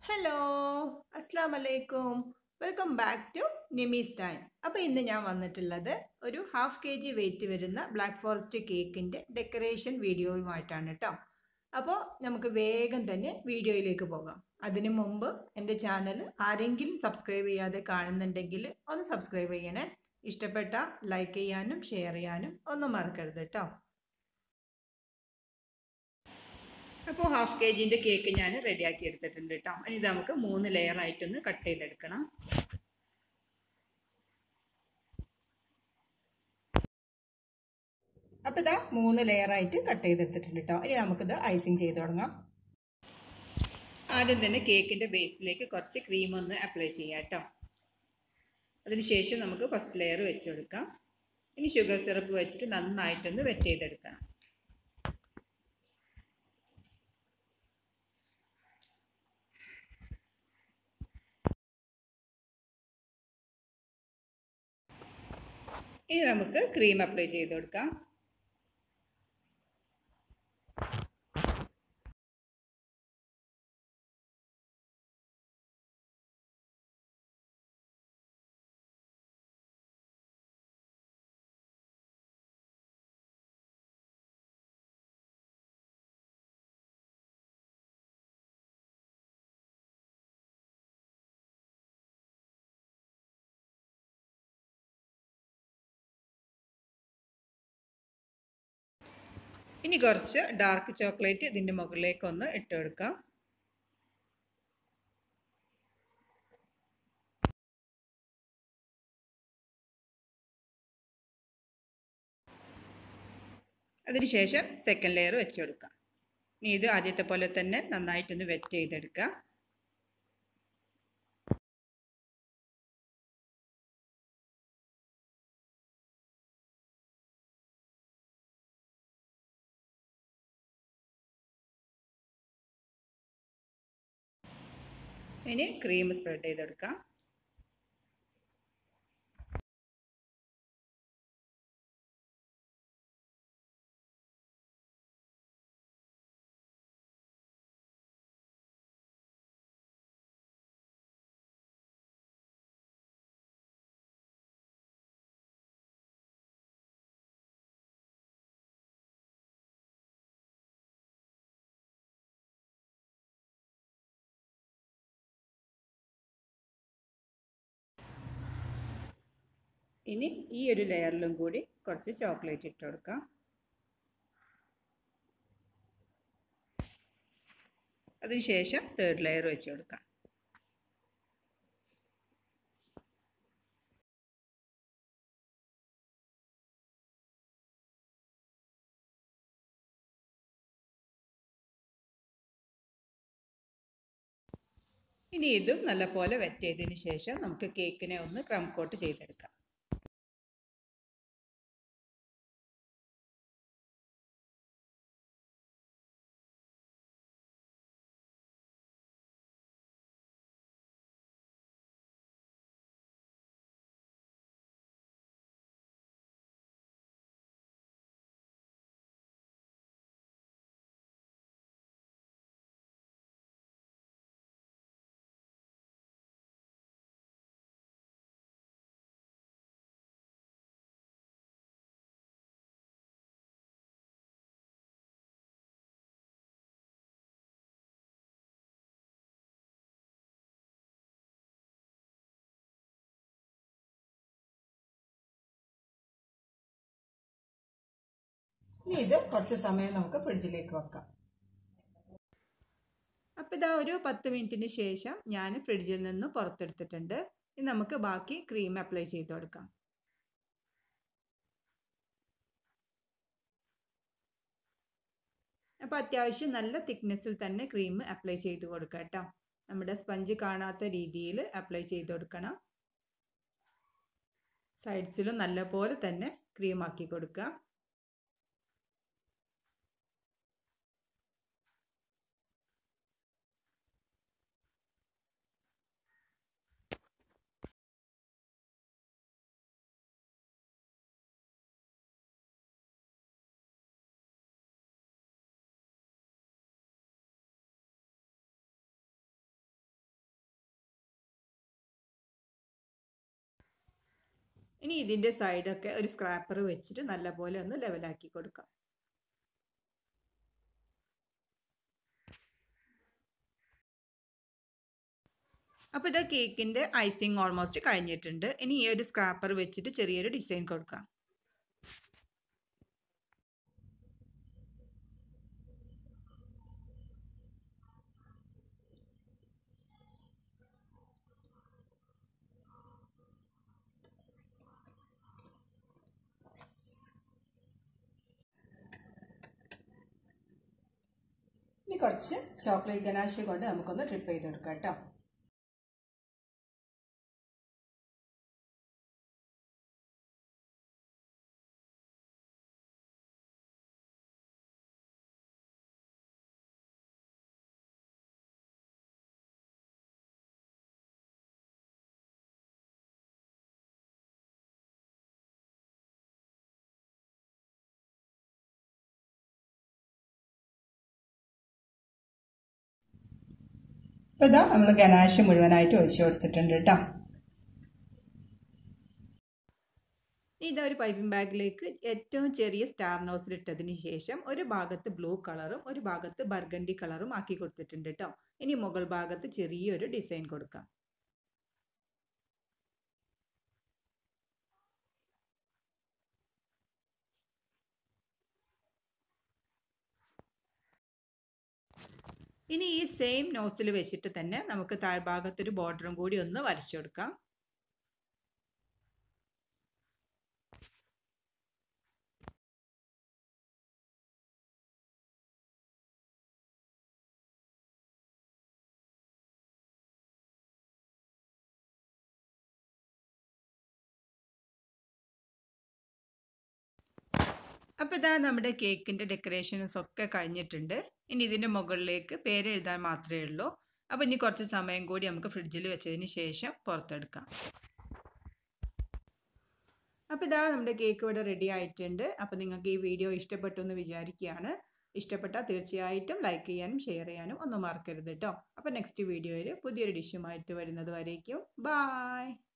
hello അസ്സാം വലൈക്കും welcome back to Nimi's time അപ്പോൾ ഇന്ന് ഞാൻ വന്നിട്ടുള്ളത് ഒരു ഹാഫ് കെ ജി വെയിറ്റ് വരുന്ന ബ്ലാക്ക് ഫോറസ്റ്റ് കേക്കിൻ്റെ ഡെക്കറേഷൻ വീഡിയോയുമായിട്ടാണ് കേട്ടോ അപ്പോൾ നമുക്ക് വേഗം തന്നെ വീഡിയോയിലേക്ക് പോകാം അതിനു മുമ്പ് എൻ്റെ ചാനൽ ആരെങ്കിലും സബ്സ്ക്രൈബ് ചെയ്യാതെ കാണുന്നുണ്ടെങ്കിൽ ഒന്ന് സബ്സ്ക്രൈബ് ചെയ്യണേ ഇഷ്ടപ്പെട്ട ലൈക്ക് ചെയ്യാനും ഷെയർ ചെയ്യാനും ഒന്നും മറക്കരുത് കേട്ടോ അപ്പോൾ ഹാഫ് കെ ജിൻ്റെ കേക്ക് ഞാൻ റെഡിയാക്കി എടുത്തിട്ടുണ്ട് കേട്ടോ ഇനി ഇത് നമുക്ക് മൂന്ന് ലെയർ ആയിട്ടൊന്ന് കട്ട് ചെയ്തെടുക്കണം അപ്പോൾ ഇതാ മൂന്ന് ലെയർ ആയിട്ട് കട്ട് ചെയ്തെടുത്തിട്ടുണ്ട് കേട്ടോ ഇനി നമുക്കിത് ഐസിങ് ചെയ്ത് തുടങ്ങാം ആദ്യം തന്നെ കേക്കിൻ്റെ ബേസിലേക്ക് കുറച്ച് ക്രീം ഒന്ന് അപ്ലൈ ചെയ്യാം കേട്ടോ അതിനുശേഷം നമുക്ക് ഫസ്റ്റ് ലെയർ വെച്ച് കൊടുക്കാം ഇനി ഷുഗർ സിറപ്പ് വെച്ചിട്ട് നന്നായിട്ടൊന്ന് വെറ്റ് ചെയ്തെടുക്കണം ഇനി നമുക്ക് ക്രീം അപ്ലൈ ചെയ്ത് കൊടുക്കാം ഇനി കുറച്ച് ഡാർക്ക് ചോക്ലേറ്റ് ഇതിൻ്റെ മുകളിലേക്ക് ഒന്ന് ഇട്ട് കൊടുക്കാം അതിനുശേഷം സെക്കൻഡ് ലെയർ വെച്ച് കൊടുക്കാം ഇനി ഇത് ആദ്യത്തെ പോലെ തന്നെ നന്നായിട്ടൊന്ന് വെറ്റ് ചെയ്തെടുക്കുക ഇനി ക്രീം സ്പ്രെഡ് ചെയ്തെടുക്കാം ഇനി ഈ ഒരു ലെയറിലും കൂടി കുറച്ച് ചോക്ലേറ്റ് ഇട്ട് കൊടുക്കാം അതിനുശേഷം തേർഡ് ലെയർ വെച്ച് കൊടുക്കാം ഇനി ഇതും നല്ലപോലെ വെറ്റ് ചെയ്തതിന് ശേഷം നമുക്ക് കേക്കിനെ ഒന്ന് ക്രം കോട്ട് ചെയ്തെടുക്കാം ഇനി ഇത് കുറച്ച് സമയം നമുക്ക് ഫ്രിഡ്ജിലേക്ക് വെക്കാം അപ്പോൾ ഇതാ ഒരു പത്ത് മിനിറ്റിന് ശേഷം ഞാൻ ഫ്രിഡ്ജിൽ നിന്ന് പുറത്തെടുത്തിട്ടുണ്ട് ഇനി നമുക്ക് ബാക്കി ക്രീം അപ്ലൈ ചെയ്ത് കൊടുക്കാം അപ്പോൾ അത്യാവശ്യം നല്ല തിക്നെസ്സിൽ തന്നെ ക്രീം അപ്ലൈ ചെയ്ത് കൊടുക്കുക കേട്ടോ നമ്മുടെ സ്പഞ്ച് കാണാത്ത രീതിയിൽ അപ്ലൈ ചെയ്ത് കൊടുക്കണം സൈഡ്സിലും നല്ലപോലെ തന്നെ ക്രീം ആക്കി കൊടുക്കുക ഇനി ഇതിൻ്റെ സൈഡൊക്കെ ഒരു സ്ക്രാപ്പർ വെച്ചിട്ട് നല്ലപോലെ ഒന്ന് ലെവലാക്കി കൊടുക്കാം അപ്പോൾ ഇത് കേക്കിൻ്റെ ഐസിങ് ഓൾമോസ്റ്റ് കഴിഞ്ഞിട്ടുണ്ട് ഇനി ഈ ഒരു സ്ക്രാപ്പർ വെച്ചിട്ട് ചെറിയൊരു ഡിസൈൻ കൊടുക്കാം ഇനി കുറച്ച് ചോക്ലേറ്റ് ഗനാഷ് കൊണ്ട് നമുക്കൊന്ന് ട്രിപ്പ് ചെയ്തെടുക്കാം കേട്ടോ അപ്പോൾ ഇതാ നമ്മൾ ഗനാഷ് മുഴുവനായിട്ട് ഒഴിച്ചു കൊടുത്തിട്ടുണ്ട് കേട്ടോ ഇതാ ഒരു പൈപ്പിംഗ് ബാഗിലേക്ക് ഏറ്റവും ചെറിയ സ്റ്റാർ നോസിൽ ഇട്ടതിന് ശേഷം ഒരു ഭാഗത്ത് ബ്ലൂ കളറും ഒരു ഭാഗത്ത് ബർഗണ്ടി കളറും ആക്കി കൊടുത്തിട്ടുണ്ട് കേട്ടോ ഇനി മുകൾ ഭാഗത്ത് ചെറിയൊരു ഡിസൈൻ കൊടുക്കാം ഇനി ഈ സെയിം നോസിൽ വെച്ചിട്ട് തന്നെ നമുക്ക് താഴ്ഭാഗത്തൊരു ബോർഡറും കൂടി ഒന്ന് വരച്ചു കൊടുക്കാം അപ്പോൾ ഇതാ നമ്മുടെ കേക്കിൻ്റെ ഡെക്കറേഷൻസ് ഒക്കെ കഴിഞ്ഞിട്ടുണ്ട് ഇനി ഇതിൻ്റെ മുകളിലേക്ക് പേരെഴുതാൻ മാത്രമേ ഉള്ളൂ അപ്പോൾ ഇനി കുറച്ച് സമയം കൂടി നമുക്ക് ഫ്രിഡ്ജിൽ വെച്ചതിന് ശേഷം പുറത്തെടുക്കാം അപ്പോൾ ഇതാ നമ്മുടെ കേക്ക് ഇവിടെ റെഡി ആയിട്ടുണ്ട് അപ്പോൾ നിങ്ങൾക്ക് ഈ വീഡിയോ ഇഷ്ടപ്പെട്ടു എന്ന് വിചാരിക്കുകയാണ് ഇഷ്ടപ്പെട്ടാൽ തീർച്ചയായിട്ടും ലൈക്ക് ചെയ്യാനും ഷെയർ ചെയ്യാനും ഒന്നും മറക്കരുത് കേട്ടോ അപ്പോൾ നെക്സ്റ്റ് വീഡിയോയിൽ പുതിയൊരു ഡിഷുമായിട്ട് വരുന്നത് വരേക്കും ബായ്